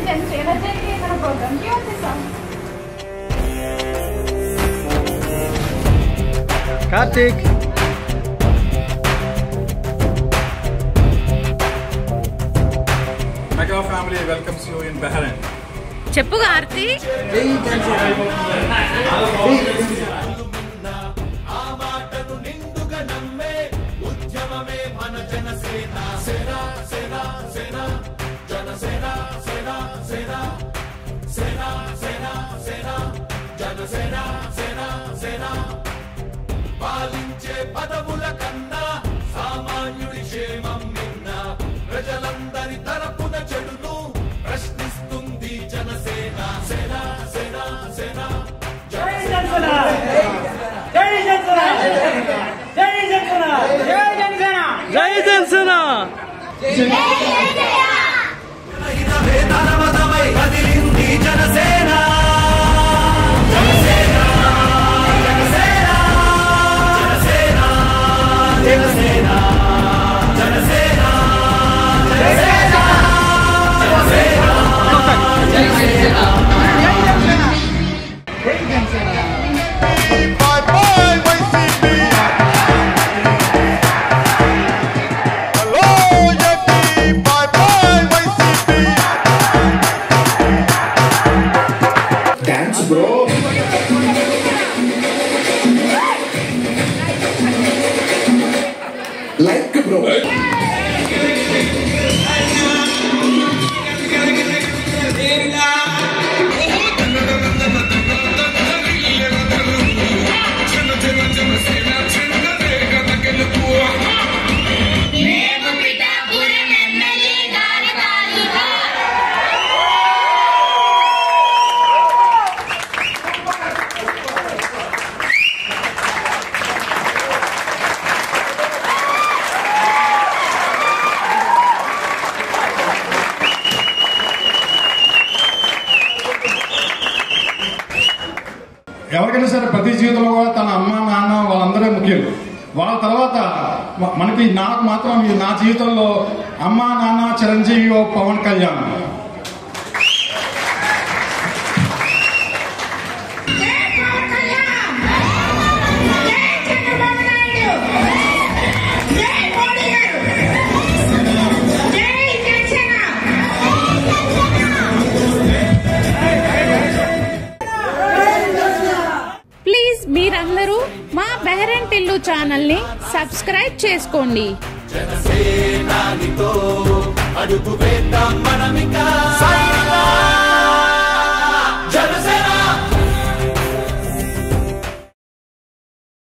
जनसेना जाएंगे मेरा प्रोग्राम क्यों होते सब Karthik Mega family welcomes you in Bahrain. చెప్పు కార్తీ పాలించే పదవుల కన్నా సామాన్యుడి క్షేమం నిన్న ప్రజలందరి తరపున చెడును ప్రశ్నిస్తుంది జనసేన సేన సేన సేన జై జనసేన హితమే ధనమతమై కదిలింది Janasena Janasena Janasena Janasena Janasena Janasena Janasena Bye bye, YCP. Hello, Yeti. Bye bye, YCP. Thanks bro like bro మేము పిఠాపురం ఎమ్మెల్యే గారి బాలిక ఎవరికైనా సరే ప్రతి జీవితంలో కూడా తన అమ్మ నాన్న వాళ్ళందరే ముఖ్యం వాళ్ళ తర్వాత మ- మనకి నాకు మాత్రం ఈ నా జీవితంలో అమ్మ నాన్న చిరంజీవి ఓ పవన్ కళ్యాణ్ జై పవన్ కళ్యాణ్ జై చంద్రబాబు నాయుడు జై మోడీ గారు జై జనసేన ప్లీజ్ మీరందరూ మా బెహరెన్ టిల్లు ఛానల్ ని సబ్స్క్రైబ్ చేసుకోండి జనసేనానితో అడుగు వేద్దాం మనమిక